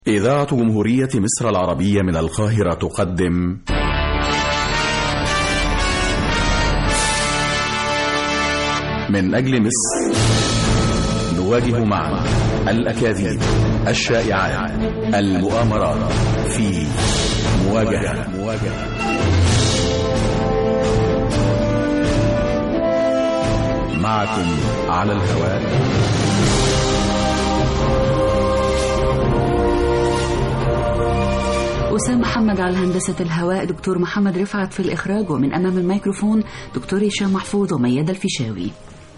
إذاعة جمهورية مصر العربية من القاهرة تقدم من أجل مصر نواجه معا الأكاذيب الشائعات المؤامرات في مواجهة مواجهة معكم على الهواء أسامة محمد على هندسة الهواء دكتور محمد رفعت في الإخراج ومن أمام الميكروفون دكتور هشام محفوظ وميادة الفيشاوي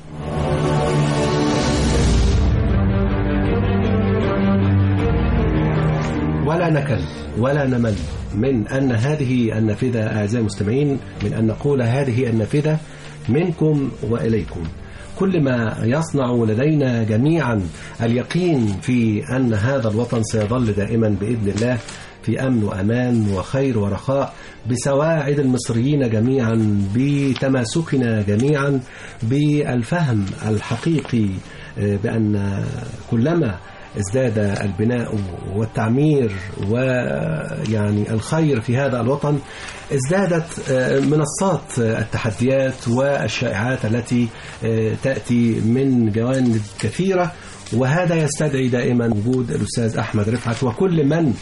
ولا نكل ولا نمل من أن هذه النافذة أعزائي المستمعين من أن نقول هذه النافذة منكم وإليكم كل ما يصنع لدينا جميعا اليقين في أن هذا الوطن سيظل دائما بإذن الله في أمن وأمان وخير ورخاء بسواعد المصريين جميعا بتماسكنا جميعا بالفهم الحقيقي بأن كلما ازداد البناء والتعمير ويعني الخير في هذا الوطن ازدادت منصات التحديات والشائعات التي تأتي من جوانب كثيرة وهذا يستدعي دائما وجود الأستاذ أحمد رفعت وكل من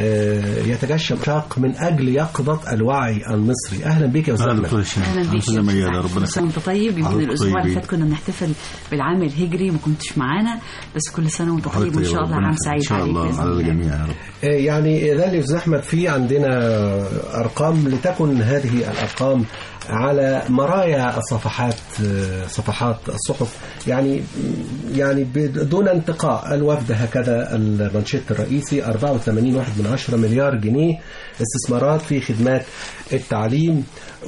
يتجشم شاق من أجل يقظة الوعي المصري أهلا بك يا أستاذ اهلا أحمد دكتور هشام أهلا بيك أستاذة ميادة ربنا كل سنة وأنت طيب يمكن حضرتك الأسبوع اللي طيبين. فات كنا بنحتفل بالعام الهجري ما كنتش معانا بس كل سنة وأنت طيب وإن شاء الله عام سعيد إن شاء عليك الله بإذن على الله. الجميع يا رب يعني ذلك أستاذ أحمد في عندنا أرقام لتكن هذه الأرقام على مرايا الصفحات صفحات الصحف يعني يعني بدون انتقاء الوفد هكذا المنشط الرئيسي 84 واحد من عشرة مليار جنيه استثمارات في خدمات التعليم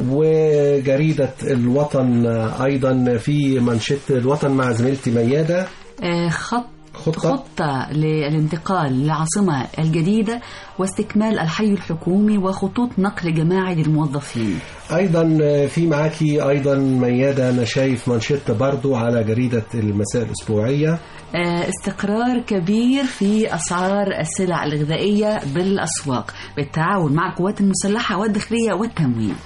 وجريدة الوطن أيضا في منشط الوطن مع زميلتي ميادة آه، خط خطة خطة للانتقال للعاصمة الجديدة واستكمال الحي الحكومي وخطوط نقل جماعي للموظفين ايضا في معاكي ايضا ميادة انا شايف منشط برضو على جريدة المساء الاسبوعية آه، استقرار كبير في أسعار السلع الغذائية بالأسواق بالتعاون مع القوات المسلحة والداخلية والتموين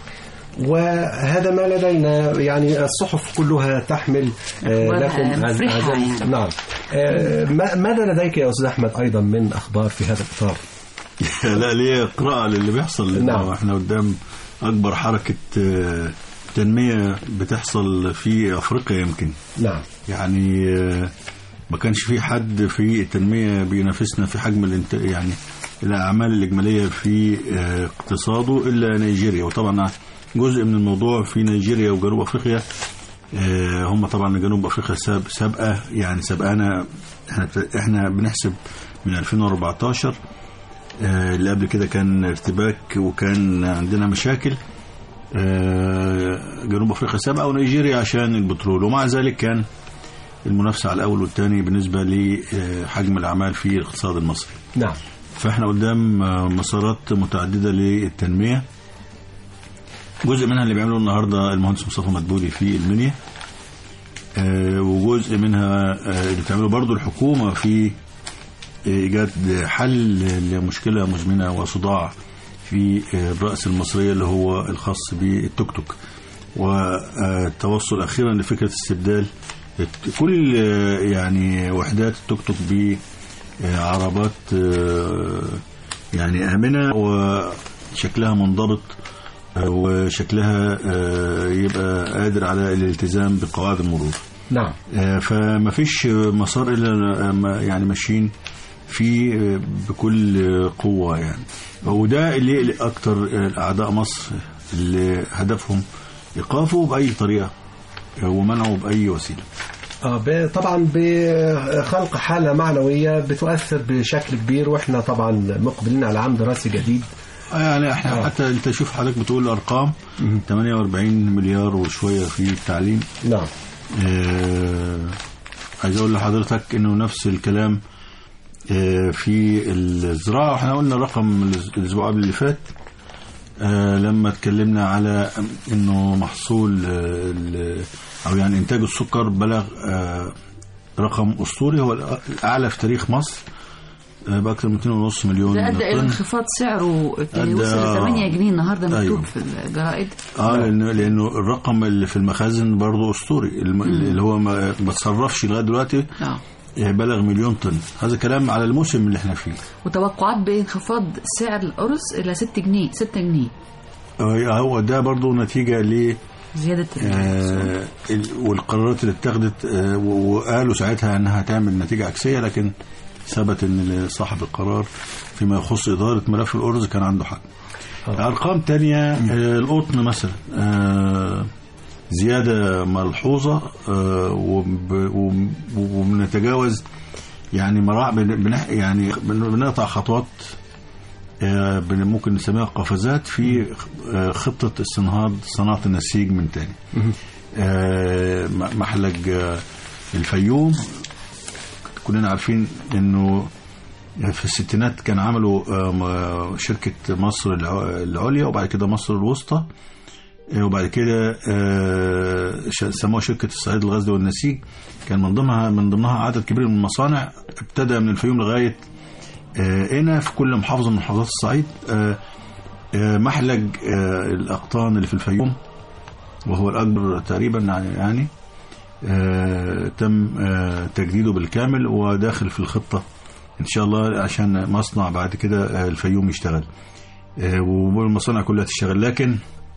وهذا ما لدينا يعني الصحف كلها تحمل آه، أخبار لكم عز- مفرحة عزم- يعني. نعم آه، ما- ماذا لديك يا استاذ احمد ايضا من اخبار في هذا الاطار لا ليه قراءة للي بيحصل لأنه نعم. احنا قدام أكبر حركة آه، تنمية بتحصل في أفريقيا يمكن نعم يعني آه، ما كانش في حد في التنمية بينافسنا في حجم الانت... يعني الأعمال الإجمالية في آه، اقتصاده إلا نيجيريا وطبعا جزء من الموضوع في نيجيريا وجنوب أفريقيا آه، هم طبعا جنوب أفريقيا ساب- سابقة يعني سابقانا احنا احنا بنحسب من 2014 آه، اللي قبل كده كان ارتباك وكان عندنا مشاكل آه، جنوب افريقيا سابقه ونيجيريا عشان البترول ومع ذلك كان المنافسه على الاول والثاني بالنسبه لحجم الاعمال في الاقتصاد المصري نعم فاحنا قدام آه، مسارات متعدده للتنميه جزء منها اللي بيعمله النهارده المهندس مصطفى مدبولي في المنيا آه، وجزء منها آه، اللي بتعمله برضو الحكومه في ايجاد حل لمشكله مزمنه وصداع في الراس المصريه اللي هو الخاص بالتوك توك والتوصل اخيرا لفكره استبدال كل يعني وحدات التوك توك بعربات يعني امنه وشكلها منضبط وشكلها يبقى قادر على الالتزام بقواعد المرور نعم آه، فما فيش مسار الا ما- يعني ماشيين فيه آه، بكل قوه يعني وده اللي يقلق اكتر آه، اعداء مصر اللي هدفهم ايقافه باي طريقه آه، ومنعه باي وسيله آه، ب- طبعا بخلق حالة معنوية بتؤثر بشكل كبير واحنا طبعا مقبلين على عام دراسي جديد آه، يعني احنا آه. حتى انت شوف حضرتك بتقول ارقام 48 مليار وشويه في التعليم نعم آه، عايز اقول لحضرتك انه نفس الكلام آه، في الزراعه احنا قلنا رقم الاسبوع قبل اللي فات آه، لما اتكلمنا على انه محصول آه، ال- او يعني انتاج السكر بلغ آه، رقم اسطوري هو الاعلى في تاريخ مصر آه، باكثر من 2.5 مليون ده ادى الى طن انخفاض سعره اللي أدى- وصل ل 8 جنيه النهارده مكتوب أيوه. في الجرائد اه لانه لانه الرقم اللي في المخازن برضه اسطوري الم- اللي هو ما ما تصرفش لغايه دلوقتي اه آه، بلغ مليون طن هذا كلام على الموسم اللي احنا فيه وتوقعات بانخفاض سعر الارز الى 6 جنيه 6 جنيه آه، هو ده برضه نتيجه ل زياده آه، ال- والقرارات اللي اتخذت آه، و- وقالوا ساعتها انها تعمل نتيجه عكسيه لكن ثبت ان صاحب القرار فيما يخص اداره ملف الارز كان عنده حق. ارقام تانية آه، القطن مثلا آه، زياده ملحوظه آه، وب- وب- وبنتجاوز يعني مراحل بن- بنح- يعني بن- بنقطع خطوات آه، بن- ممكن نسميها قفزات في آه، خطة استنهاض صناعة النسيج من تاني آه، م- محلج آه، الفيوم كلنا عارفين انه في الستينات كان عملوا آه، م- شركة مصر الع- العليا وبعد كده مصر الوسطى آه، وبعد كده آه، ش- سموها شركة الصعيد الغزل والنسيج كان من ضمنها من ضمنها عدد كبير من المصانع ابتدى من الفيوم لغاية آه، هنا في كل محافظة من محافظات الصعيد آه، آه، محلج آه، الأقطان اللي في الفيوم وهو الأكبر تقريبا يعني آه، تم آه، تجديده بالكامل وداخل في الخطة إن شاء الله عشان مصنع بعد كده آه، الفيوم يشتغل آه، والمصانع كلها تشتغل لكن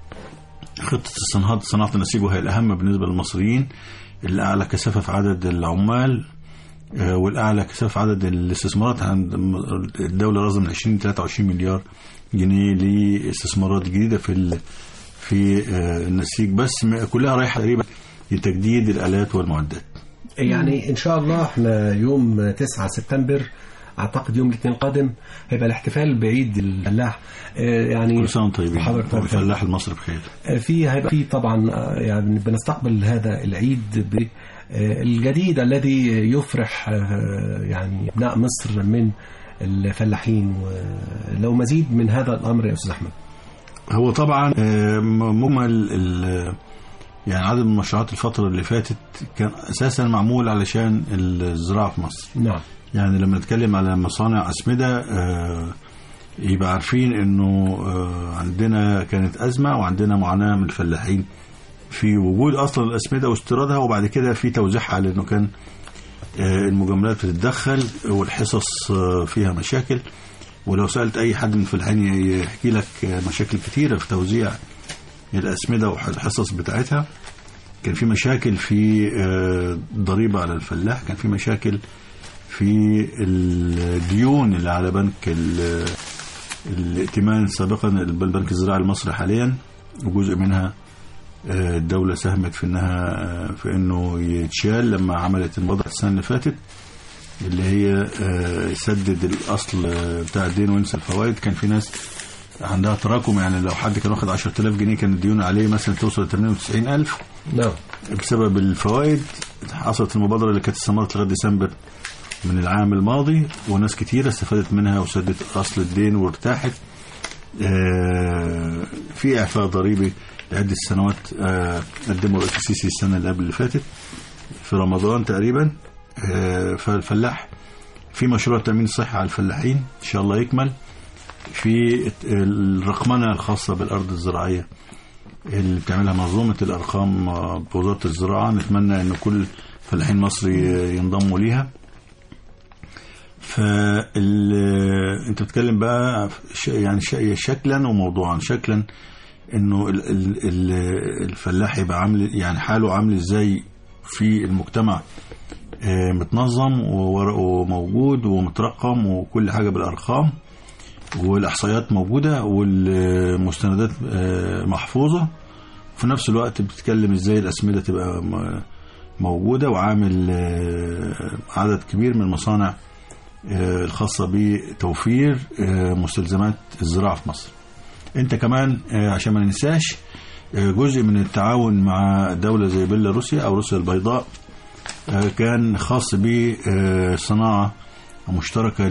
خطة استنهاض صناعة النسيج وهي الأهم بالنسبة للمصريين الأعلى كثافة في عدد العمال آه، والأعلى كثافة في عدد الاستثمارات عند الدولة رصد من 20 23 مليار جنيه لاستثمارات جديدة في ال- في آه، النسيج بس م- كلها رايحة تقريبا لتجديد الآلات والمعدات يعني ان شاء الله احنا يوم 9 سبتمبر اعتقد يوم الاثنين القادم هيبقى الاحتفال بعيد الفلاح آه، يعني كل سنة وانتم طيبين وحضرتك طيب. الفلاح المصري بخير آه، في هيبقى في طبعا آه، يعني بنستقبل هذا العيد بالجديد الذي يفرح آه، يعني ابناء مصر من الفلاحين ولو مزيد من هذا الامر يا استاذ احمد هو طبعا آه، م- مجمل ال- يعني عدد من المشروعات الفترة اللي فاتت كان أساسا معمول علشان الزراعة في مصر نعم يعني لما نتكلم على مصانع أسمدة آه، يبقى عارفين انه آه، عندنا كانت أزمة وعندنا معاناة من الفلاحين في وجود أصلا الأسمدة واستيرادها وبعد كده في توزيعها لأنه كان آه، المجاملات بتتدخل والحصص آه، فيها مشاكل ولو سألت أي حد من الفلاحين يحكي لك آه، مشاكل كتيرة في توزيع الأسمدة والحصص بتاعتها كان في مشاكل في آه، ضريبة على الفلاح كان في مشاكل في الديون اللي على بنك ال- الائتمان سابقا البنك الزراعي المصري حاليا وجزء منها آه، الدولة ساهمت في انها آه، في انه يتشال لما عملت المبادرة السنة اللي فاتت اللي هي آه، سدد الاصل آه، بتاع الدين وينسى الفوائد كان في ناس عندها تراكم يعني لو حد كان واخد 10000 جنيه كان الديون عليه مثلا توصل ل 98000 نعم بسبب الفوائد حصلت المبادرة اللي كانت استمرت لغاية ديسمبر من العام الماضي وناس كتيرة استفادت منها وسدت أصل الدين وارتاحت آه، في إعفاء ضريبي لعدة سنوات آه، قدمه الرئيس السيسي السنة اللي قبل اللي فاتت في رمضان تقريبا آه، فالفلاح في مشروع تأمين صحي على الفلاحين إن شاء الله يكمل في الرقمنة الخاصة بالأرض الزراعية اللي بتعملها منظومة الأرقام آه، بوزارة الزراعة نتمنى أن كل فلاحين مصر ي- ينضموا ليها فال انت بتتكلم بقى ش- يعني ش- شكلا وموضوعا شكلا انه ال- ال- ال- الفلاح يبقى عامل يعني حاله عامل ازاي في المجتمع آه، متنظم وورقه موجود ومترقم وكل حاجه بالارقام والاحصائيات موجوده والمستندات آه، محفوظه في نفس الوقت بتتكلم ازاي الاسمده تبقى م- موجوده وعامل آه، عدد كبير من المصانع آه، الخاصه بتوفير آه، مستلزمات الزراعه في مصر. انت كمان آه، عشان ما ننساش آه، جزء من التعاون مع دوله زي بيلاروسيا او روسيا البيضاء آه، كان خاص بصناعه مشتركه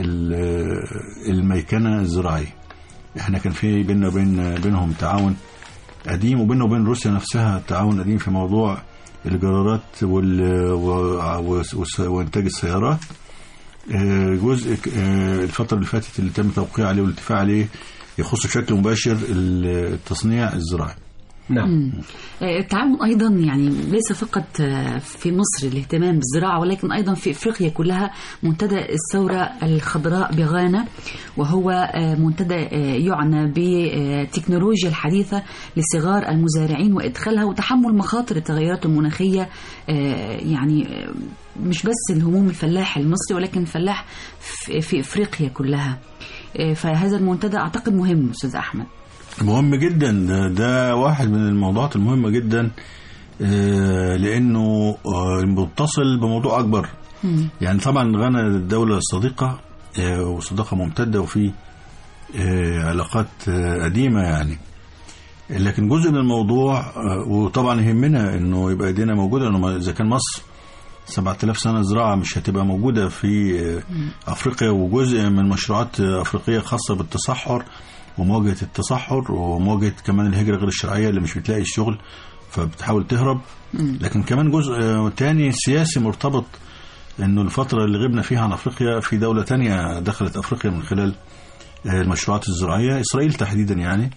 للميكنه الزراعيه. احنا كان في بيننا وبين بينهم تعاون قديم وبيننا وبين روسيا نفسها تعاون قديم في موضوع الجرارات وال... و... و... وس- وانتاج السيارات آه، جزء ك- آه، الفترة اللي فاتت اللي تم توقيع عليه والاتفاق عليه يخص بشكل مباشر التصنيع الزراعي نعم آه، التعاون ايضا يعني ليس فقط آه، في مصر الاهتمام بالزراعه ولكن ايضا في افريقيا كلها منتدى الثوره الخضراء بغانا وهو آه، منتدى آه، يعنى بالتكنولوجيا الحديثه لصغار المزارعين وادخالها وتحمل مخاطر التغيرات المناخيه آه، يعني آه، مش بس الهموم الفلاح المصري ولكن الفلاح في في افريقيا كلها آه، فهذا المنتدى اعتقد مهم استاذ احمد مهم جدا ده, ده واحد من الموضوعات المهمة جدا آه، لأنه آه، متصل بموضوع أكبر يعني طبعا غانا دولة صديقة آه، وصداقة ممتدة وفي آه، علاقات آه، قديمة يعني لكن جزء من الموضوع آه، وطبعا يهمنا انه يبقى ايدينا موجوده لانه اذا كان مصر 7000 سنه زراعه مش هتبقى موجوده في آه، افريقيا وجزء من مشروعات آه، افريقيه خاصه بالتصحر ومواجهه التصحر ومواجهه كمان الهجره غير الشرعيه اللي مش بتلاقي الشغل فبتحاول تهرب لكن كمان جزء آه، تاني سياسي مرتبط انه الفتره اللي غبنا فيها عن افريقيا في دوله تانية دخلت افريقيا من خلال آه، المشروعات الزراعيه اسرائيل تحديدا يعني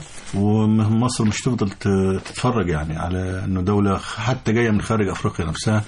ومصر مش تفضل ت- تتفرج يعني على انه دوله حتى جايه من خارج افريقيا نفسها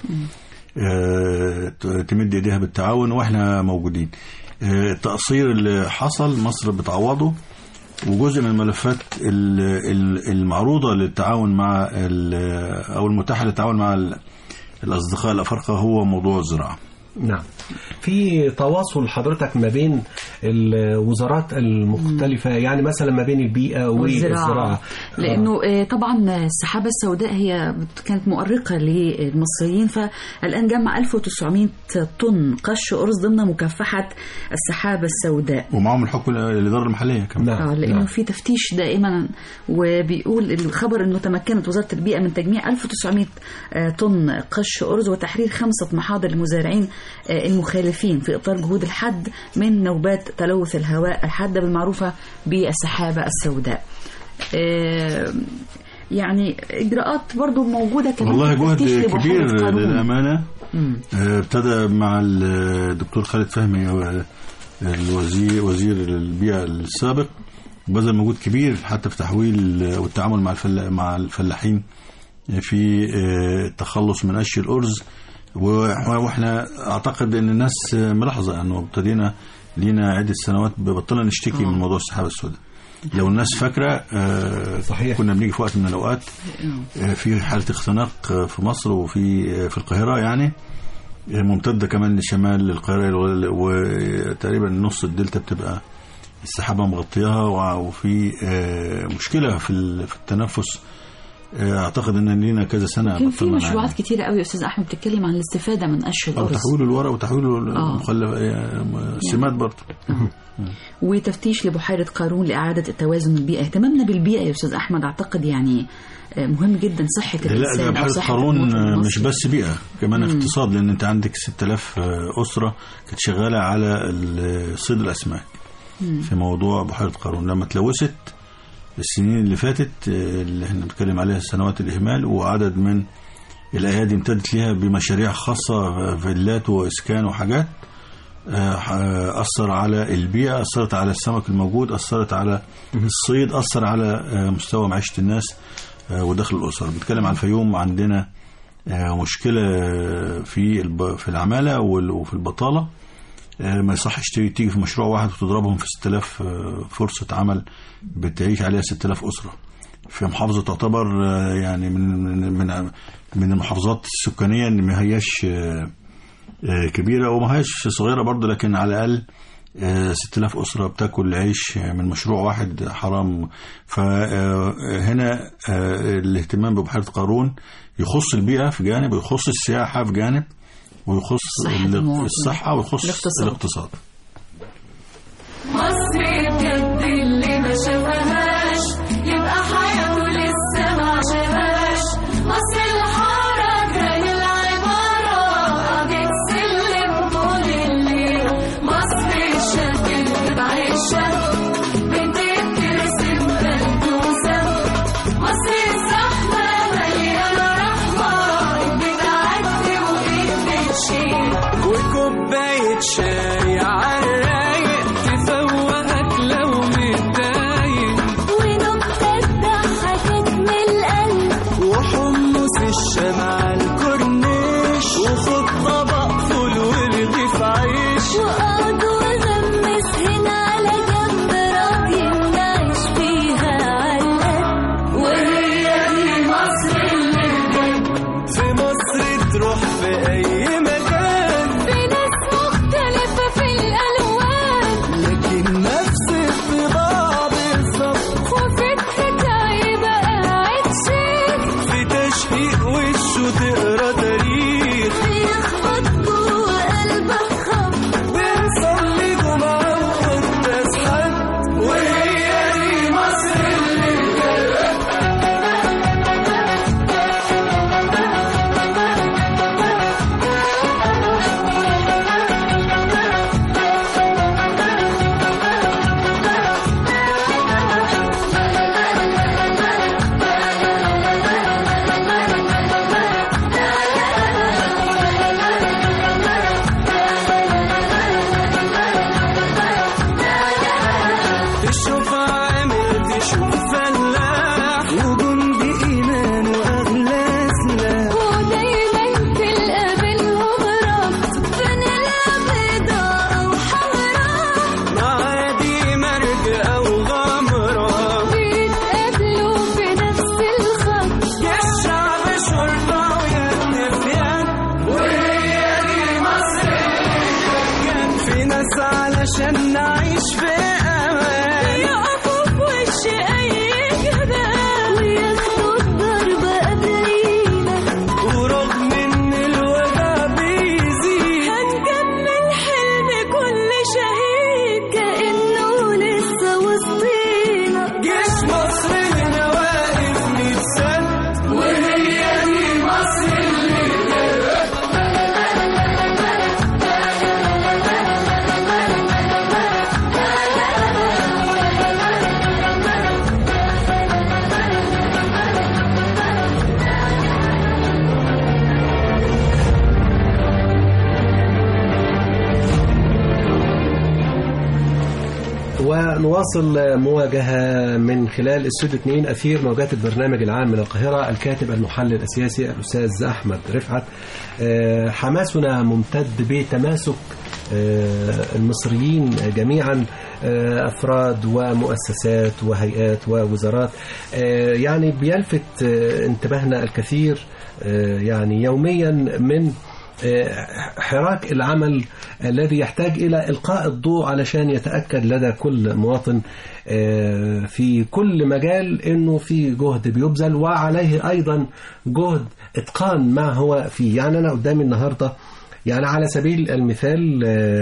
آه، ت- تمد ايديها بالتعاون واحنا موجودين آه، التقصير اللي حصل مصر بتعوضه وجزء من الملفات ال- ال- المعروضه للتعاون مع ال- او المتاحه للتعاون مع ال- الاصدقاء الافارقه هو موضوع الزراعه نعم في تواصل حضرتك ما بين الوزارات المختلفة يعني مثلا ما بين البيئة والزراعة لانه آه، طبعا السحابه السوداء هي بت- كانت مؤرقه للمصريين فالان جمع 1900 طن قش ارز ضمن مكافحه السحابه السوداء ومعهم الحكم الاداره المحليه كمان نعم اه لانه نعم. في تفتيش دائما وبيقول الخبر انه تمكنت وزاره البيئه من تجميع 1900 آه، طن قش ارز وتحرير خمسه محاضر للمزارعين آه، المخالفين في اطار جهود الحد من نوبات تلوث الهواء الحاده بالمعروفه بالسحابه السوداء. آه، يعني اجراءات برضو موجوده كمان والله في التفتيش جهد لبحيرة كبير قارون. للامانه مم. آه، ابتدى مع الدكتور خالد فهمي آه، الوزير وزير البيئة السابق بذل مجهود كبير حتى في تحويل آه، والتعامل مع الفلا مع الفلاحين في آه، التخلص من قش الأرز و- واحنا اعتقد ان الناس آه، ملاحظه انه ابتدينا لينا عده سنوات بطلنا نشتكي من موضوع السحابه السوداء لو الناس فاكره آه، صحيح. كنا بنيجي في وقت من الاوقات آه، في حاله اختناق آه، في مصر وفي آه، في القاهره يعني آه، ممتده كمان لشمال القاهره وال- وتقريبا نص الدلتا بتبقى السحابه مغطياها وع- وفي آه، مشكله في ال- في التنفس آه، اعتقد ان لينا كذا سنه كان في بطلنا مشروعات نعمل. كتيرة قوي يا استاذ احمد بتتكلم عن الاستفاده من قش او الارز تحويل الورق وتحويل آه. المخلف آه، سمات برضه وتفتيش لبحيرة قارون لإعادة التوازن البيئي اهتمامنا بالبيئة يا أستاذ أحمد أعتقد يعني آه، مهم جدا صحة لا الإنسان ده أو بحيرة صحة قارون المواطن آه، المصري. مش بس بيئة كمان اقتصاد لأن أنت عندك 6000 آه، أسرة كانت شغالة على ال- صيد الأسماك في موضوع بحيرة قارون لما تلوثت السنين اللي فاتت آه، اللي احنا بنتكلم عليها سنوات الإهمال وعدد من الأيادي امتدت ليها بمشاريع خاصة آه، فيلات وإسكان وحاجات آه، آه، أثر على البيئة أثرت على السمك الموجود أثرت على الصيد أثر على آه، مستوى معيشة الناس آه، ودخل الأسر بنتكلم على الفيوم عندنا آه، مشكلة في الب- في العمالة وال- وفي البطالة آه، ما يصحش تيجي تيجي في مشروع واحد وتضربهم في 6000 آه، فرصة عمل بتعيش عليها 6000 أسرة في محافظة تعتبر آه، يعني من من من من المحافظات السكانية اللي ما هياش آه، آه، كبيرة وما هياش صغيرة برضه لكن على الأقل آه، 6000 أسرة بتاكل عيش من مشروع واحد حرام فهنا الاهتمام ببحيرة قارون يخص البيئة في جانب ويخص السياحة في جانب ويخص صحة ال- المواطن. الصحة ويخص الاقتصاد. الاقتصاد مصر بجد اللي ما شافهاش يبقى حياته لسه ما عاشهاش مصر الحارة كان العمارة قضيت سلم طول الليل مصر الشاب اللي بعيشها بتترسم بلدوسة مصر الزحمة مليانة رحمة بتعدي وإيد بتشيل وكوباية شاي ونواصل مواجهة من خلال استوديو 2 أثير موجات البرنامج العام من القاهرة الكاتب المحلل السياسي الأستاذ أحمد رفعت آه، حماسنا ممتد بتماسك آه، المصريين جميعا آه، أفراد ومؤسسات وهيئات ووزارات آه، يعني بيلفت آه، انتباهنا الكثير آه، يعني يوميا من حراك العمل الذي يحتاج إلى إلقاء الضوء علشان يتأكد لدى كل مواطن آه، في كل مجال أنه في جهد بيبذل وعليه أيضا جهد إتقان ما هو فيه يعني أنا قدامي النهاردة يعني على سبيل المثال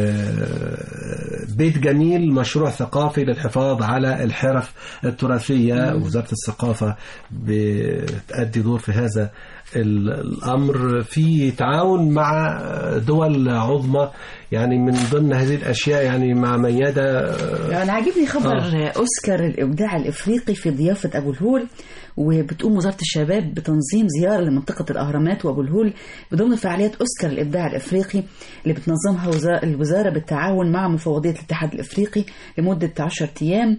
آه، بيت جميل مشروع ثقافي للحفاظ على الحرف التراثية وزارة الثقافة بتأدي دور في هذا ال- الأمر في تعاون مع دول عظمى يعني من ضمن هذه الأشياء يعني مع ميادة أنا عاجبني خبر آه. أوسكار الإبداع الإفريقي في ضيافة أبو الهول وبتقوم وزارة الشباب بتنظيم زيارة لمنطقة الأهرامات وأبو الهول بضمن فعاليات أوسكار الإبداع الإفريقي اللي بتنظمها وزا- الوزارة بالتعاون مع مفوضية الاتحاد الإفريقي لمدة 10 أيام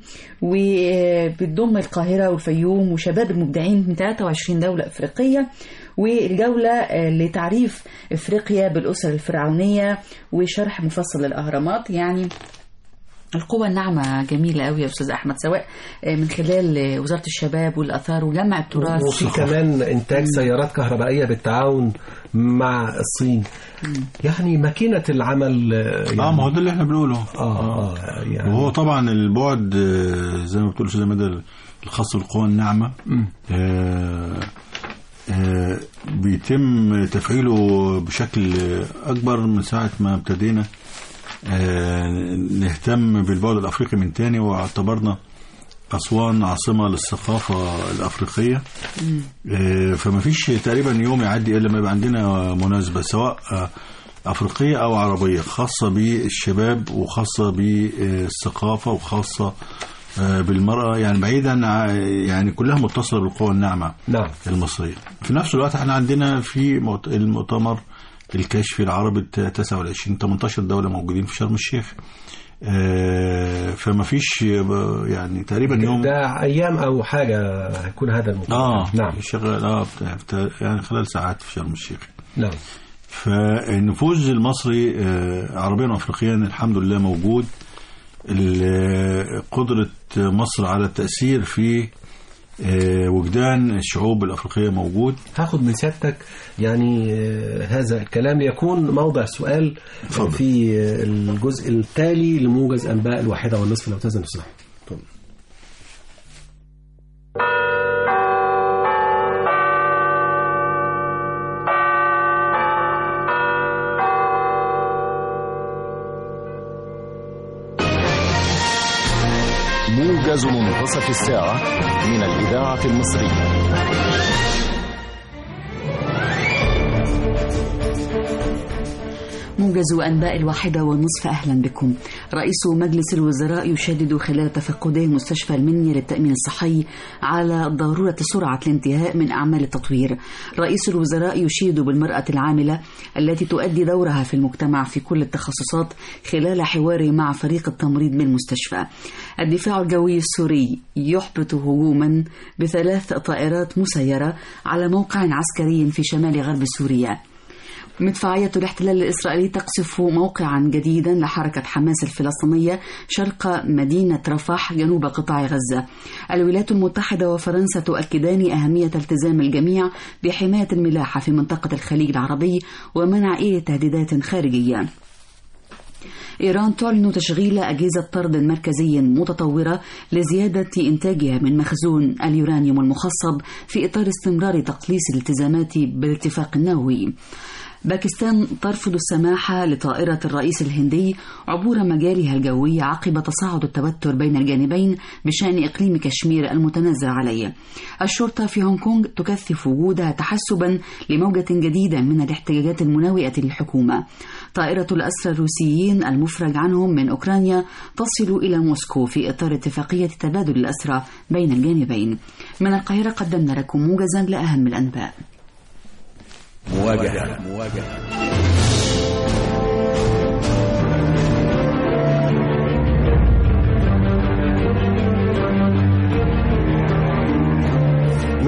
وبتضم القاهرة والفيوم وشباب المبدعين من 23 دولة إفريقية والجولة آه، لتعريف إفريقيا بالأسر الفرعونية وشرح مفصل للأهرامات يعني القوة الناعمة جميلة قوي يا أستاذ أحمد سواء من خلال وزارة الشباب والآثار وجمع التراث وفي كمان إنتاج سيارات كهربائية بالتعاون مع الصين يعني ماكينة العمل آه، يعني اه ما هو ده اللي احنا بنقوله آه آه يعني وهو طبعا البعد آه، زي ما بتقول استاذ مدى الخاص بالقوى الناعمه آه، آه، بيتم تفعيله بشكل اكبر من ساعه ما ابتدينا آه، نهتم بالبعد الافريقي من تاني واعتبرنا أسوان عاصمة للثقافة الأفريقية آه، فما فيش تقريبا يوم يعدي إلا ما يبقى عندنا مناسبة سواء آه، أفريقية أو عربية خاصة بالشباب وخاصة بالثقافة وخاصة آه، بالمرأة يعني بعيدا ع- يعني كلها متصلة بالقوى الناعمة نعم المصرية في نفس الوقت احنا عندنا في مؤت- المؤتمر الكشفي العربي الت- 29 18 دولة موجودين في شرم الشيخ آه، فما فيش آه، يعني تقريبا يوم ده أيام أو حاجة هيكون هذا المؤتمر اه نعم شغال اه بتاع- بتاع- يعني خلال ساعات في شرم الشيخ نعم فالنفوذ المصري آه، عربيا وافريقيا الحمد لله موجود ال- قدرة مصر على التأثير في آه، وجدان الشعوب الأفريقية موجود هاخد من سيادتك يعني آه، هذا الكلام ليكون موضع سؤال اتفضل. في آه، الجزء التالي لموجز أنباء الواحدة والنصف لو تزن السمح موجز منتصف الساعة من الإذاعة المصرية موجز أنباء الواحدة والنصف أهلا بكم رئيس مجلس الوزراء يشدد خلال تفقده المستشفى المنيا للتأمين الصحي على ضرورة سرعة الانتهاء من أعمال التطوير رئيس الوزراء يشيد بالمرأة العاملة التي تؤدي دورها في المجتمع في كل التخصصات خلال حواره مع فريق التمريض بالمستشفى الدفاع الجوي السوري يحبط هجوما بثلاث طائرات مسيرة على موقع عسكري في شمال غرب سوريا مدفعية الاحتلال الإسرائيلي تقصف موقعا جديدا لحركة حماس الفلسطينية شرق مدينة رفح جنوب قطاع غزة الولايات المتحدة وفرنسا تؤكدان أهمية التزام الجميع بحماية الملاحة في منطقة الخليج العربي ومنع أي تهديدات خارجية إيران تعلن تشغيل أجهزة طرد مركزي متطورة لزيادة إنتاجها من مخزون اليورانيوم المخصب في إطار استمرار تقليص الالتزامات بالاتفاق النووي باكستان ترفض السماح لطائرة الرئيس الهندي عبور مجالها الجوي عقب تصاعد التوتر بين الجانبين بشأن إقليم كشمير المتنازع عليه. الشرطة في هونغ كونغ تكثف وجودها تحسبا لموجة جديدة من الاحتجاجات المناوئة للحكومة. طائرة الأسرى الروسيين المفرج عنهم من أوكرانيا تصل إلى موسكو في إطار اتفاقية تبادل الأسرى بين الجانبين. من القاهرة قدمنا لكم موجزا لأهم الأنباء. مواجهة مواجهة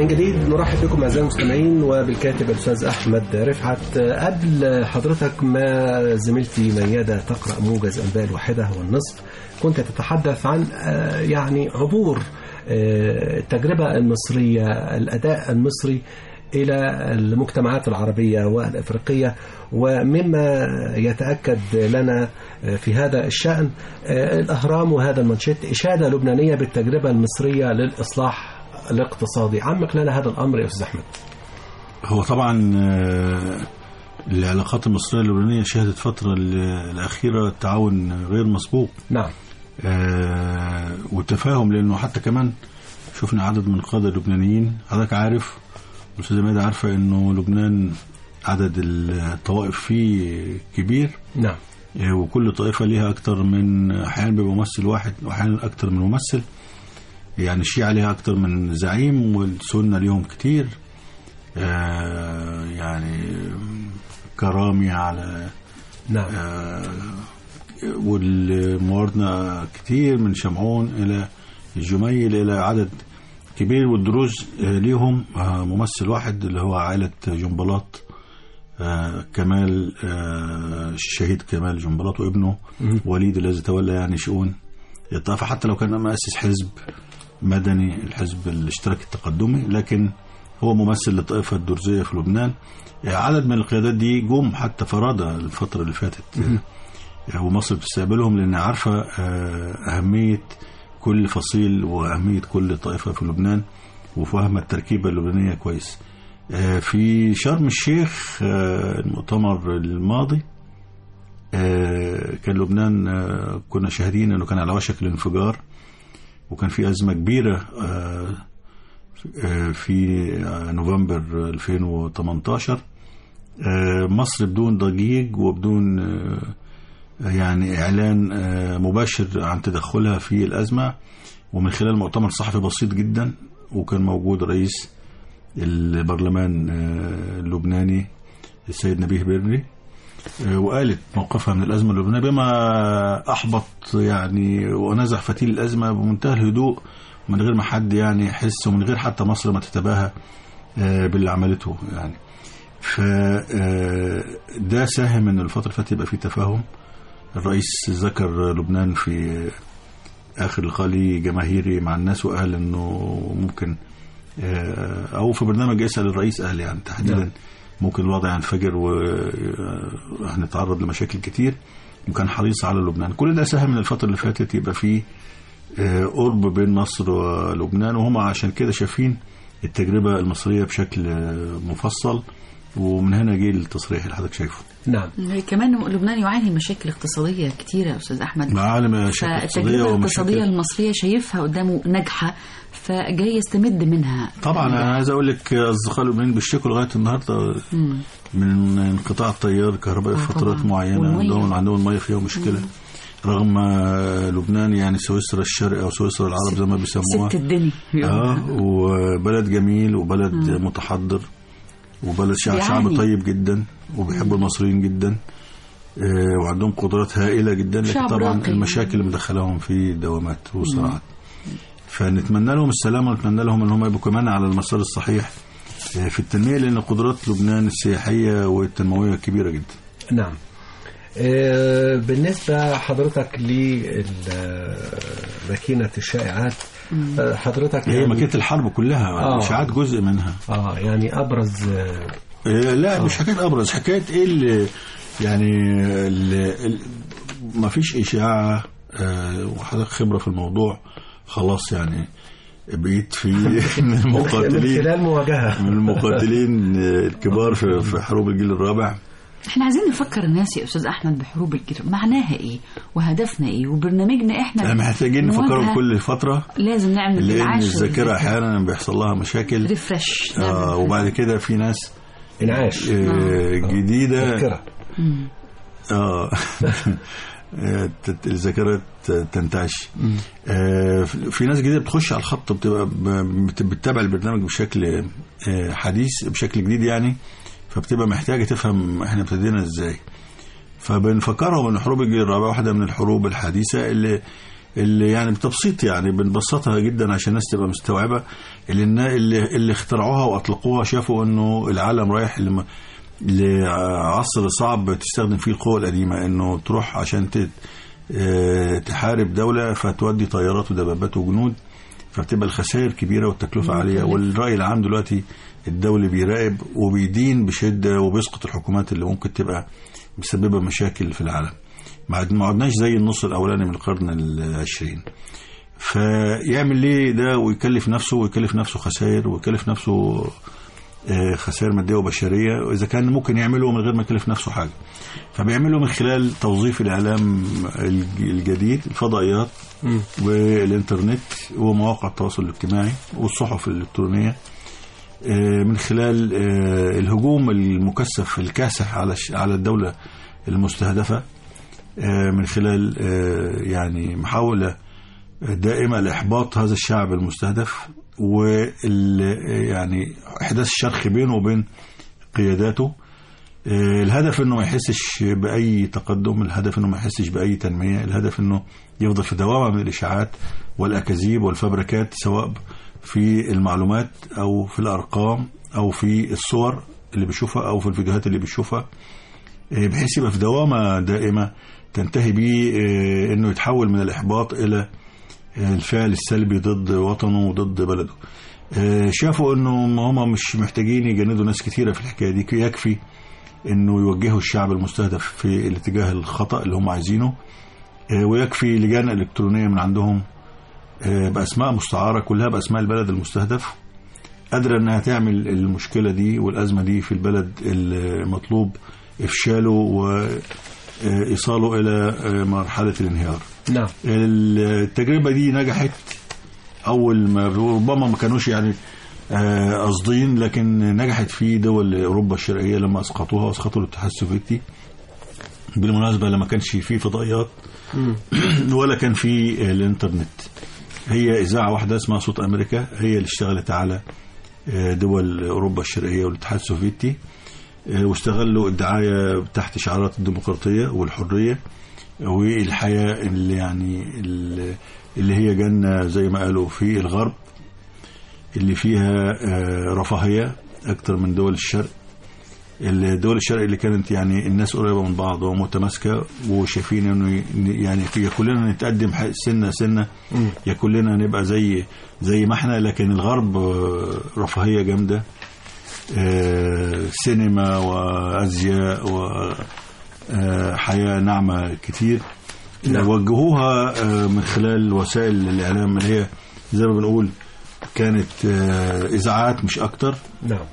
من جديد نرحب بكم اعزائي المستمعين وبالكاتب الاستاذ احمد رفعت قبل حضرتك ما زميلتي ميادة تقرا موجز انباء الواحده والنصف كنت تتحدث عن آه، يعني عبور آه، التجربه المصريه الاداء المصري الى المجتمعات العربيه والافريقيه ومما يتاكد لنا آه، في هذا الشان آه، الاهرام وهذا المانشيت اشاده لبنانيه بالتجربه المصريه للاصلاح الاقتصادي عمق لنا هذا الامر يا استاذ احمد هو طبعا آه، العلاقات المصرية اللبنانية شهدت فترة ال- الأخيرة تعاون غير مسبوق نعم آه، والتفاهم لأنه حتى كمان شفنا عدد من القادة اللبنانيين حضرتك عارف الأستاذة ميادة عارفة إنه لبنان عدد الطوائف فيه كبير نعم آه، وكل طائفة ليها أكتر من أحيانا بيبقى ممثل واحد وأحيانا أكتر من ممثل يعني الشيعة ليها أكتر من زعيم والسنة ليهم كتير آه، يعني كرامي على نعم آه، والمواردنا كتير من شمعون إلى الجميل إلى عدد كبير والدروز آه، ليهم آه، ممثل واحد اللي هو عائلة جنبلاط آه، كمال آه، الشهيد كمال جنبلاط وابنه وليد الذي تولى يعني شؤون الطائفة حتى لو كان مؤسس حزب مدني الحزب الاشتراكي التقدمي لكن هو ممثل للطائفة الدرزية في لبنان آه، عدد من القيادات دي جم حتى فرادة الفترة اللي فاتت آه، ومصر بتستقبلهم لأن عارفة آه، أهمية كل فصيل وأهمية كل طائفة في لبنان وفاهمة التركيبة اللبنانية كويس آه، في شرم الشيخ آه، المؤتمر الماضي آه، كان لبنان آه، كنا شاهدين انه كان على وشك الانفجار وكان في ازمه كبيره آه، آه، في آه، نوفمبر 2018 آه، مصر بدون ضجيج وبدون آه، يعني اعلان آه، مباشر عن تدخلها في الازمه ومن خلال مؤتمر صحفي بسيط جدا وكان موجود رئيس البرلمان آه، اللبناني السيد نبيه بري آه، وقالت موقفها من الازمه اللبنانيه بما احبط يعني ونزع فتيل الازمه بمنتهى الهدوء من غير ما حد يعني يحس ومن غير حتى مصر ما تتباهى آه، باللي عملته يعني ف آه، ده ساهم ان الفتره اللي فاتت يبقى في تفاهم الرئيس ذكر لبنان في اخر لقاء ليه جماهيري مع الناس وقال انه ممكن آه، او في برنامج اسال الرئيس قال يعني تحديدا نعم. ممكن الوضع ينفجر وهنتعرض لمشاكل كتير وكان حريص على لبنان كل ده ساهم من الفتره اللي فاتت يبقى في آه، قرب بين مصر ولبنان وهم عشان كده شايفين التجربه المصريه بشكل آه، مفصل ومن هنا جه التصريح اللي حضرتك شايفه نعم كمان لبنان يعاني مشاكل اقتصادية كتيرة يا أستاذ أحمد معالم مشاكل اقتصاديه فالتجربة الاقتصادية ومشاكل المصرية شايفها قدامه ناجحة فجاي يستمد منها طبعا انا عايز اقول لك اصدقاء اللبنانيين بيشتكوا لغايه النهارده مم. من انقطاع التيار الكهربائي آه في فترات طبعاً. معينه والمية. عندهم عندهم الميه فيها مشكله رغم آه، لبنان يعني سويسرا الشرق او سويسرا العرب زي ما بيسموها ست الدنيا اه وبلد جميل وبلد متحضر وبلد شعب شعب بيعاني. طيب جدا وبيحبوا المصريين جدا آه، وعندهم قدرات هائله جدا لكن شعب طبعا راقي. المشاكل اللي مدخلاهم في دوامات وصراعات فنتمنى لهم السلامه ونتمنى لهم ان هم يبقوا كمان على المسار الصحيح آه، في التنميه لان قدرات لبنان السياحيه والتنمويه كبيره جدا نعم آه، بالنسبة حضرتك لماكينة الشائعات آه، حضرتك هي يعني- ماكينه الحرب كلها آه. الاشاعات جزء منها اه يعني ابرز آه، إيه، لا مش حكايه ابرز حكايه ايه اللي يعني اللي ال- ما فيش اشاعه آه، وحضرتك خبره في الموضوع خلاص يعني بقيت في من من المقاتلين خلال مواجهة من المقاتلين آه، الكبار في في حروب الجيل الرابع احنا عايزين نفكر الناس يا أستاذ أحمد بحروب الجيل معناها إيه وهدفنا إيه وبرنامجنا إحنا احنا محتاجين نفكرهم مواجهة كل فتره لازم نعمل لان انعاش الذاكره احيانا بيحصل لها مشاكل ريفرش آه وبعد كده في ناس انعاش آه جديده تذكرة اه آه، تت- الذاكرة ت- تنتعش آه، في ناس جديدة بتخش على الخط بتبقى ب- بت- بتتابع البرنامج بشكل آه، حديث بشكل جديد يعني فبتبقى محتاجة تفهم احنا ابتدينا ازاي فبنفكرهم ان حروب الجيل الرابع واحدة من الحروب الحديثة اللي اللي يعني بتبسيط يعني بنبسطها جدا عشان الناس تبقى مستوعبه اللي النا- اللي, اللي اخترعوها واطلقوها شافوا انه العالم رايح لم- لعصر صعب تستخدم فيه القوة القديمة انه تروح عشان ت- آه، تحارب دولة فتودي طيارات ودبابات وجنود فبتبقى الخسائر كبيرة والتكلفة عالية والرأي العام دلوقتي الدولي بيراقب وبيدين بشدة وبيسقط الحكومات اللي ممكن تبقى مسببة مشاكل في العالم ما عد- ما عدناش زي النص الأولاني من القرن العشرين فيعمل ليه ده ويكلف نفسه ويكلف نفسه خسائر ويكلف نفسه آه، خسائر ماديه وبشريه واذا كان ممكن يعمله من غير ما يكلف نفسه حاجه فبيعمله من خلال توظيف الاعلام الج- الجديد الفضائيات والانترنت ومواقع التواصل الاجتماعي والصحف الالكترونيه آه، من خلال آه، الهجوم المكثف الكاسح على الش- على الدوله المستهدفه آه، من خلال آه، يعني محاوله دائمة لإحباط هذا الشعب المستهدف وال يعني إحداث الشرخ بينه وبين قياداته آه، الهدف انه ما يحسش باي تقدم الهدف انه ما يحسش باي تنميه الهدف انه يفضل في دوامه من الاشاعات والاكاذيب والفبركات سواء في المعلومات او في الارقام او في الصور اللي بيشوفها او في الفيديوهات اللي بيشوفها آه، بحيث يبقى في دوامه دائمه تنتهي بيه آه، انه يتحول من الاحباط الى الفعل السلبي ضد وطنه وضد بلده آه، شافوا انه هم مش محتاجين يجندوا ناس كتيره في الحكايه دي يكفي انه يوجهوا الشعب المستهدف في الاتجاه الخطا اللي هم عايزينه آه، ويكفي لجان الكترونيه من عندهم آه، باسماء مستعاره كلها باسماء البلد المستهدف قادره انها تعمل المشكله دي والازمه دي في البلد المطلوب افشاله وايصاله الى آه، مرحله الانهيار نعم التجربة دي نجحت أول ما ربما ما كانوش يعني آه، قاصدين لكن نجحت في دول أوروبا الشرقية لما أسقطوها وأسقطوا الاتحاد السوفيتي بالمناسبة لما كانش في فضائيات ولا كان في آه، الإنترنت هي إذاعة واحدة اسمها صوت أمريكا هي اللي اشتغلت على آه، دول أوروبا الشرقية والاتحاد السوفيتي آه، واستغلوا الدعاية تحت شعارات الديمقراطية والحرية والحياة اللي يعني اللي هي جنة زي ما قالوا في الغرب اللي فيها آه، رفاهية أكتر من دول الشرق الدول الشرق اللي كانت يعني الناس قريبة من بعض ومتماسكة وشايفين انه ي- يعني يا كلنا نتقدم ح- سنة سنة يا كلنا نبقى زي زي ما احنا لكن الغرب آه، رفاهية جامدة آه، سينما وأزياء وحياة ناعمة كتير نعم. وجهوها آه، من خلال وسائل الإعلام اللي هي زي ما بنقول كانت آه، إذاعات مش أكتر نعم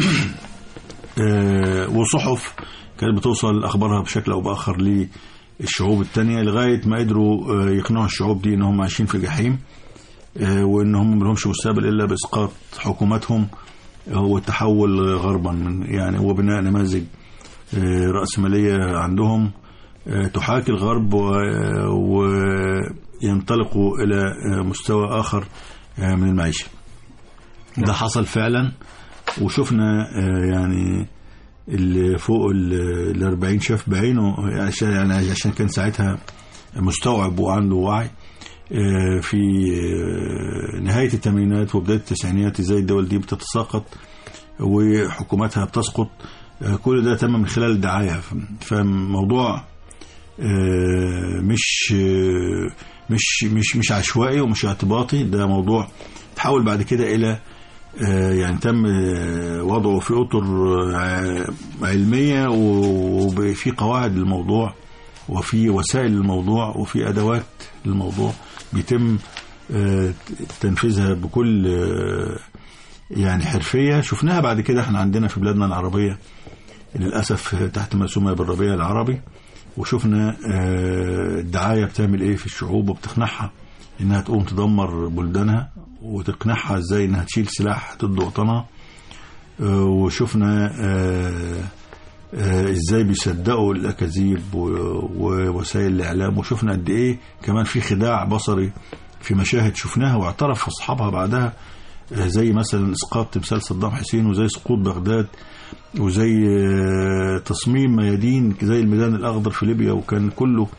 آه، وصحف كانت بتوصل أخبارها بشكل أو بآخر للشعوب التانية لغاية ما قدروا آه، يقنعوا الشعوب دي إن هم عايشين في جحيم آه، وإن هم ملهمش مستقبل إلا بإسقاط حكوماتهم آه، والتحول غربا من يعني وبناء نماذج آه، رأسمالية عندهم آه، تحاكي الغرب و- وينطلقوا إلى آه، مستوى آخر آه، من المعيشة ده حصل فعلا وشفنا آه، يعني اللي فوق ال 40 شاف بعينه عشان يعني عشان كان ساعتها مستوعب وعنده وعي آه، في آه، نهاية الثمانينات وبداية التسعينيات ازاي الدول دي بتتساقط وحكوماتها بتسقط آه، كل ده تم من خلال الدعاية فموضوع آه، مش آه، مش مش مش عشوائي ومش اعتباطي ده موضوع تحول بعد كده الى آه، يعني تم آه، وضعه في اطر آه، علميه وفي قواعد للموضوع وفي وسائل للموضوع وفي ادوات للموضوع بيتم آه، تنفيذها بكل آه، يعني حرفيه شفناها بعد كده احنا عندنا في بلادنا العربيه للاسف تحت ما سمي بالربيع العربي وشفنا آه، الدعايه بتعمل ايه في الشعوب وبتقنعها انها تقوم تدمر بلدانها وتقنعها ازاي انها تشيل سلاح ضد وطنها آه، وشفنا آه، آه، ازاي بيصدقوا الاكاذيب و- ووسائل الاعلام وشفنا قد ايه كمان في خداع بصري في مشاهد شفناها واعترف اصحابها بعدها آه، زي مثلا اسقاط تمثال صدام حسين وزي سقوط بغداد وزي آه، تصميم ميادين زي الميدان الاخضر في ليبيا وكان كله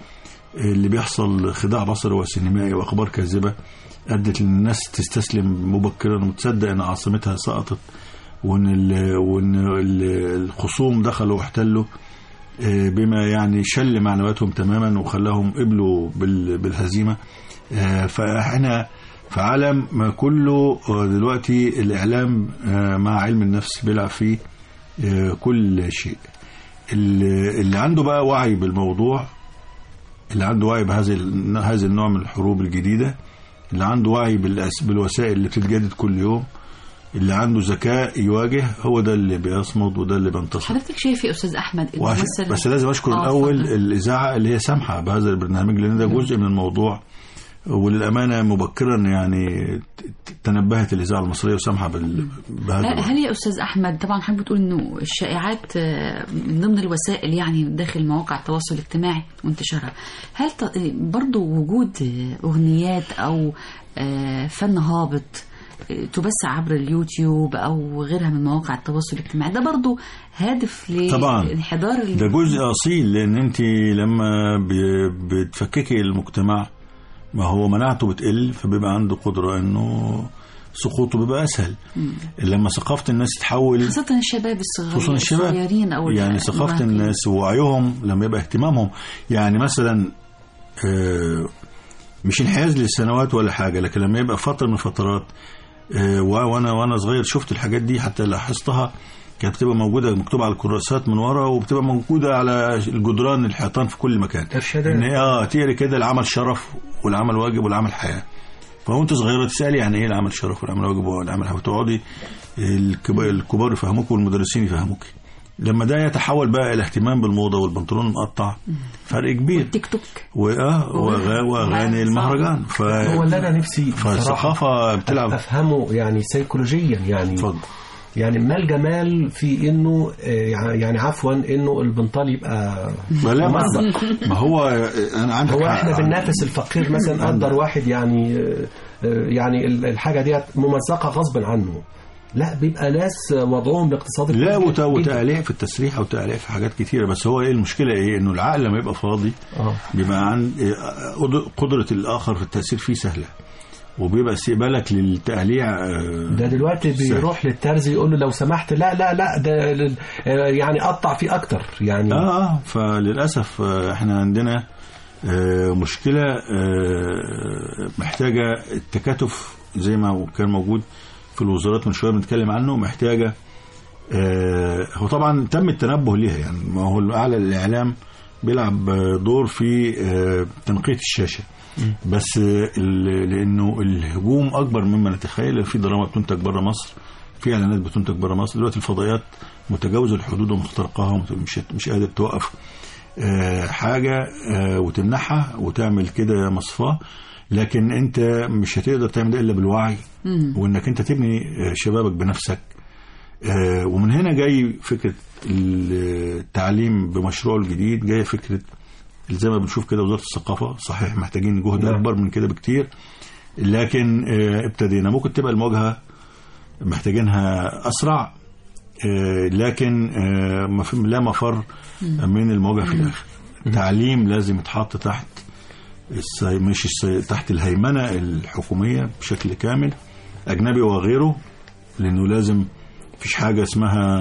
اللي بيحصل خداع بصري وسينمائي واخبار كاذبه ادت ان الناس تستسلم مبكرا وتصدق ان عاصمتها سقطت وان ال وان ال- الخصوم دخلوا واحتلوا آه، بما يعني شل معنوياتهم تماما وخلاهم قبلوا بال- بالهزيمه آه، فاحنا في عالم ما كله آه، دلوقتي الاعلام آه، مع علم النفس بيلعب فيه آه، كل شيء اللي اللي عنده بقى وعي بالموضوع اللي عنده وعي بهذه ال- هذا النوع من الحروب الجديده اللي عنده وعي بالأس- بالوسائل اللي بتتجدد كل يوم اللي عنده ذكاء يواجه هو ده اللي بيصمد وده اللي بينتصر حضرتك شايف يا استاذ احمد إن وعش... مثلا بس لازم اشكر آه، الاول اتفضل. الاذاعه اللي هي سامحه بهذا البرنامج لان ده جزء من الموضوع وللامانه مبكرا يعني ت- ت- تنبهت الاذاعه المصريه وسامحه بال... بهذا لا، الوضع. هل يا استاذ احمد طبعا حضرتك بتقول انه الشائعات آه، من ضمن الوسائل يعني داخل مواقع التواصل الاجتماعي وانتشارها هل ت- برضو وجود آه، اغنيات او آه، فن هابط آه، تبث عبر اليوتيوب او غيرها من مواقع التواصل الاجتماعي ده برضو هادف طبعاً. لانحدار ال- ده جزء اصيل لان انت لما ب- بتفككي المجتمع ما هو مناعته بتقل فبيبقى عنده قدره انه سقوطه بيبقى اسهل لما ثقافه الناس تتحول خاصة الشباب الصغير خصوصا الشباب الصغيرين او يعني ثقافه المراهقين. الناس ووعيهم لما يبقى اهتمامهم يعني مثلا آه، مش انحياز للسنوات ولا حاجه لكن لما يبقى فتره من الفترات آه، و- وانا وانا صغير شفت الحاجات دي حتى لاحظتها كانت بتبقى موجوده مكتوبه على الكراسات من ورا وبتبقى موجوده على الجدران الحيطان في كل مكان إرشادات. ان اه تقري كده العمل شرف والعمل واجب والعمل حياه فوانت صغيره تسالي يعني ايه العمل شرف والعمل واجب والعمل حياه وتقعدي الكبار, الكبار يفهموك والمدرسين يفهموك لما ده يتحول بقى الى اهتمام بالموضه والبنطلون المقطع فرق كبير تيك توك واه وأغا- واغاني المهرجان ف هو اللي انا نفسي بصراحة فالثقافه بتلعب افهمه يعني سيكولوجيا يعني اتفضل يعني ما الجمال في انه آه، يعني عفوا انه البنطال يبقى ما لا ما, ممزق. ما هو انا عندك هو حق. احنا بننافس الفقير مثلا قدر واحد يعني آه، آه، يعني ال- الحاجه ديت ممزقه غصب عنه لا بيبقى ناس وضعهم الاقتصادي لا كويس وت- جداً. وتقليع في التسريح وتقليع في حاجات كتيره بس هو ايه المشكله ايه انه العقل لما يبقى فاضي اه بيبقى عن قدر- قدره الاخر في التاثير فيه سهله وبيبقى استقبالك للتقليع آه، ده دلوقتي سهل. بيروح للترزي يقول له لو سمحت لا لا لا ده لل- آه، يعني قطع فيه اكتر يعني اه اه فللاسف آه، احنا عندنا آه، مشكله آه، محتاجه التكاتف زي ما كان موجود في الوزارات من شويه بنتكلم عنه محتاجه آه، هو طبعا تم التنبه ليها يعني ما هو اعلى الاعلام بيلعب آه، دور في آه، تنقيه الشاشه بس آه، ال- لانه الهجوم اكبر مما نتخيل في دراما بتنتج بره مصر في اعلانات بتنتج بره مصر دلوقتي الفضائيات متجاوزه الحدود ومخترقاها ومش مش قادر توقف آه، حاجه آه، وتمنعها وتعمل كده مصفاه لكن انت مش هتقدر تعمل ده الا بالوعي وانك انت تبني آه، شبابك بنفسك آه، ومن هنا جاي فكره التعليم بمشروعه الجديد جايه فكره زي ما بنشوف كده وزاره الثقافه صحيح محتاجين جهد نعم. اكبر من كده بكتير لكن آه، ابتدينا ممكن تبقى المواجهه محتاجينها اسرع آه، لكن آه، ما في- لا مفر من المواجهه في الاخر التعليم لازم يتحط تحت السي... مش السي... تحت الهيمنه الحكوميه بشكل كامل اجنبي وغيره لانه لازم مفيش حاجه اسمها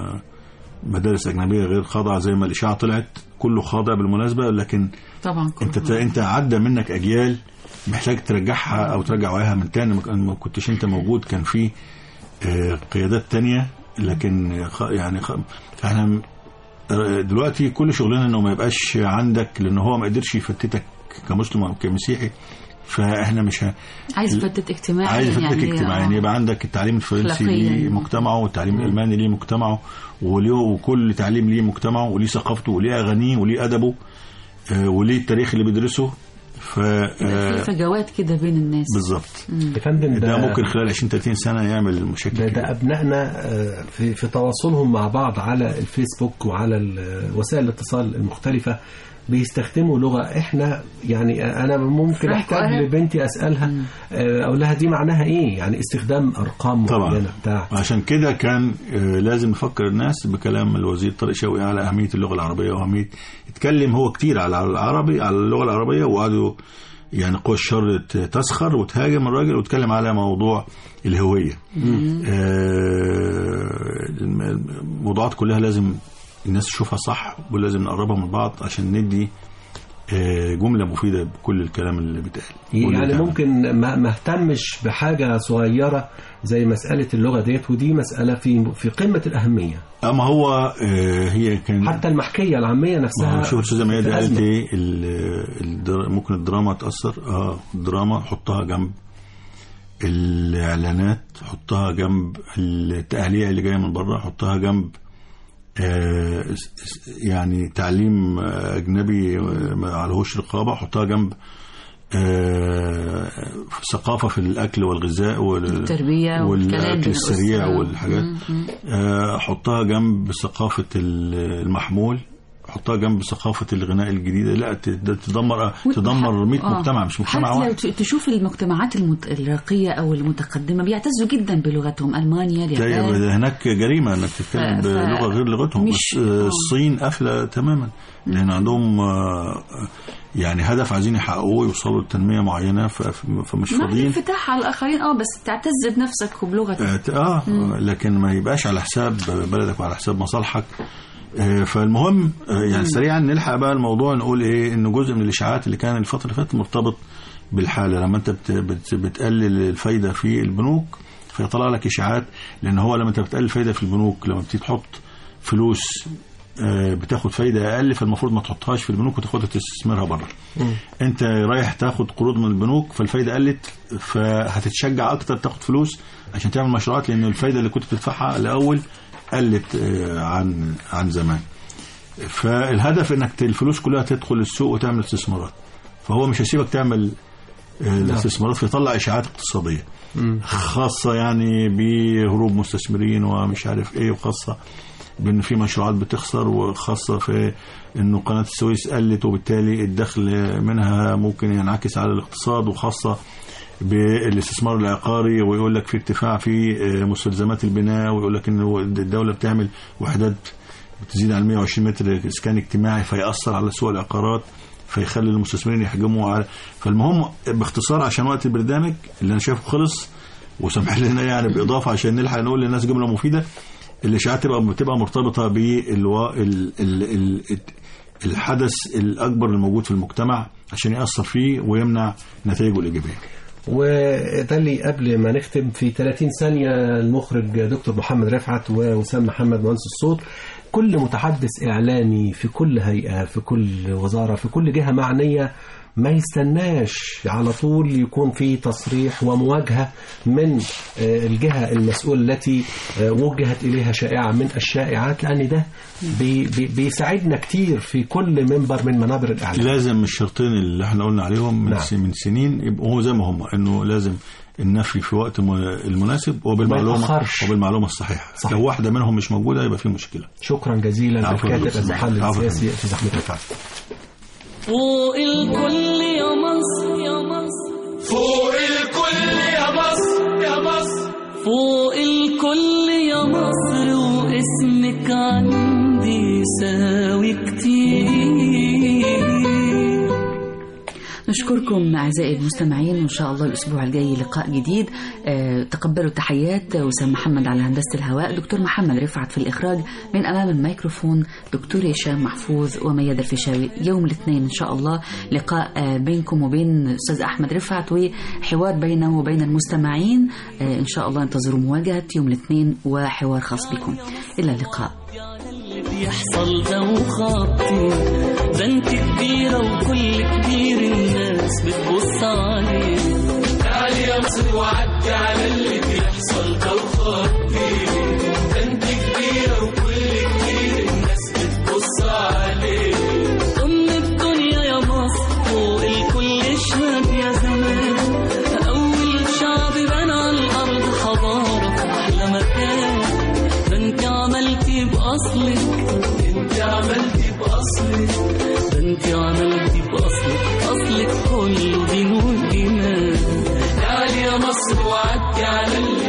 مدارس اجنبيه غير خاضعه زي ما الاشاعه طلعت كله خاضع بالمناسبه لكن طبعا انت انت عدى منك اجيال محتاج ترجعها او ترجع وعيها من تاني ما كان- ما كنتش انت موجود كان في آه، قيادات تانية لكن خ- يعني خ- احنا آه، دلوقتي كل شغلنا انه ما يبقاش عندك لان هو ما قدرش يفتتك كمسلم او كمسيحي فاحنا مش ه... عايز فتت اجتماعي عايز يفتك يعني اجتماعي يعني يبقى عندك التعليم الفرنسي أخلاقياً. ليه مجتمعه والتعليم الالماني ليه مجتمعه وليه وكل تعليم ليه مجتمعه وليه ثقافته وليه اغانيه وليه ادبه آه، وليه التاريخ اللي بيدرسه ف في آه، فجوات كده بين الناس بالظبط يا فندم ده ده ممكن خلال 20 30 سنه يعمل مشاكل ده, كبيرة. ده أبنائنا آه، في, في تواصلهم مع بعض على الفيسبوك وعلى ال- وسائل الاتصال المختلفة بيستخدموا لغه احنا يعني انا ممكن فرانكو احتاج أراب. لبنتي اسالها آه، اقول لها دي معناها ايه يعني استخدام ارقام طبعا معينه بتاع عشان كده كان آه، لازم نفكر الناس بكلام الوزير طارق شوقي على اهميه اللغه العربيه واهميه اتكلم هو كتير على العربي على اللغه العربيه وقعدوا يعني قوى الشر ت- تسخر وتهاجم الراجل وتكلم على موضوع الهويه آه، الم- الموضوعات كلها لازم الناس تشوفها صح ولازم نقربها من بعض عشان ندي آه، جمله مفيده بكل الكلام اللي بيتقال واللي يعني بيتعمل. ممكن ما ما اهتمش بحاجه صغيره زي مساله اللغه ديت ودي مساله في في قمه الاهميه اما هو آه، هي كان حتى المحكيه العاميه ما نفسها هو شوف الاستاذه ميادة في قالت أزمة. ايه ال- الدرا- ممكن الدراما تاثر اه الدراما حطها جنب الاعلانات حطها جنب التأهلية اللي جايه من بره حطها جنب آه س- س- يعني تعليم آه، اجنبي آه، ما عليهوش رقابه حطها جنب آه ثقافه في الاكل والغذاء وال- التربية والكلام والاكل بين السريع الأسرة. والحاجات آه، حطها جنب ثقافة ال- المحمول حطها جنب ثقافة الغناء الجديدة لا ت- ده تدمر تدمر 100 آه. مجتمع مش مجتمع حتى لو واحد ت- تشوف المجتمات المت... الراقية أو المتقدمة بيعتزوا جدا بلغتهم ألمانيا اليابان ده هناك جريمة انك تتكلم ف- ف- بلغة غير لغتهم مش- بس آه، آه. الصين قافلة تماما لأن عندهم آه، يعني هدف عايزين يحققوه يوصلوا لتنمية معينة ف- ف- فمش مع فاضيين الانفتاح على الآخرين اه بس تعتز بنفسك وبلغتك اه آه، لكن ما يبقاش على حساب بلدك وعلى حساب مصالحك آه، فالمهم آه، يعني سريعا نلحق بقى الموضوع نقول ايه انه جزء من الاشاعات اللي كان الفتره اللي فاتت مرتبط بالحاله لما انت بت بت بتقلل الفايده في البنوك فيطلع لك اشاعات لان هو لما انت بتقلل الفايده في البنوك لما بتيجي تحط فلوس آه، بتاخد فايده اقل فالمفروض ما تحطهاش في البنوك وتاخدها تستثمرها بره انت رايح تاخد قروض من البنوك فالفايده قلت فهتتشجع اكتر تاخد فلوس عشان تعمل مشروعات لان الفايده اللي كنت بتدفعها الاول قلت آه، عن عن زمان فالهدف انك الفلوس كلها تدخل السوق وتعمل استثمارات فهو مش هيسيبك تعمل آه، الاستثمارات فيطلع اشاعات اقتصاديه خاصه يعني بهروب مستثمرين ومش عارف ايه وخاصه بان في مشروعات بتخسر وخاصه في انه قناه السويس قلت وبالتالي الدخل منها ممكن ينعكس على الاقتصاد وخاصه بالاستثمار العقاري ويقول لك في ارتفاع في آه، مستلزمات البناء ويقول لك انه الدوله بتعمل وحدات بتزيد عن 120 متر اسكان اجتماعي فيأثر على سوق العقارات فيخلي المستثمرين يحجموا على فالمهم باختصار عشان وقت البرنامج اللي انا شايفه خلص وسامح لنا يعني باضافه عشان نلحق نقول للناس جمله مفيده الاشاعات تبقى بتبقى مرتبطه بالوا ال... ال... ال... الحدث الاكبر الموجود في المجتمع عشان ياثر فيه ويمنع نتائجه الايجابيه وده اللي قبل ما نختم في 30 ثانية المخرج دكتور محمد رفعت ووسام محمد مهندس الصوت كل متحدث إعلامي في كل هيئة في كل وزارة في كل جهة معنية ما يستناش على طول يكون في تصريح ومواجهة من آه، الجهة المسؤولة التي آه، وجهت إليها شائعة من الشائعات لأن ده بي بي بيساعدنا كتير في كل منبر من منابر الإعلام لازم الشرطين اللي احنا قلنا عليهم من, نعم. نعم. من سنين يبقوا هو زي ما هم انه لازم النفي في وقت م- المناسب وبالمعلومه يتأخرش. وبالمعلومه الصحيحه صح. لو واحده منهم مش موجوده يبقى في مشكله شكرا جزيلا عفواً. الكاتب المحلل عفواً. السياسي أستاذ أحمد رفعت فوق الكل يا مصر يا مصر فوق الكل يا مصر يا مصر فوق الكل يا مصر واسمك عندي ساوي كتير نشكركم أعزائي المستمعين وإن شاء الله الأسبوع الجاي لقاء جديد آه، تقبلوا تحيات وسام محمد على هندسة الهواء دكتور محمد رفعت في الإخراج من أمام الميكروفون دكتور هشام محفوظ وميادة الفيشاوي يوم الاثنين إن شاء الله لقاء آه، بينكم وبين أستاذ أحمد رفعت وحوار بينه وبين المستمعين آه، إن شاء الله انتظروا مواجهة يوم الاثنين وحوار خاص بكم إلى اللقاء اللي بيحصل ده وخاطي ده انت كبيرة وكل كبير الناس بتبص عليه تعالي يا مصر وعدي على اللي بيحصل ده وخطي ده انت كبيرة وكل كتير الناس بتبص عليه أم الدنيا يا مصر فوق الكل اشهد يا زمان أول شعب بنى على الأرض حضارة في أحلى مكان ده انت عملتي بأصلك انت عملتي بأصلك ده انت انت عملتي باصلك اصلك كله دين وايمان تعالي يا مصر وعدي على اللي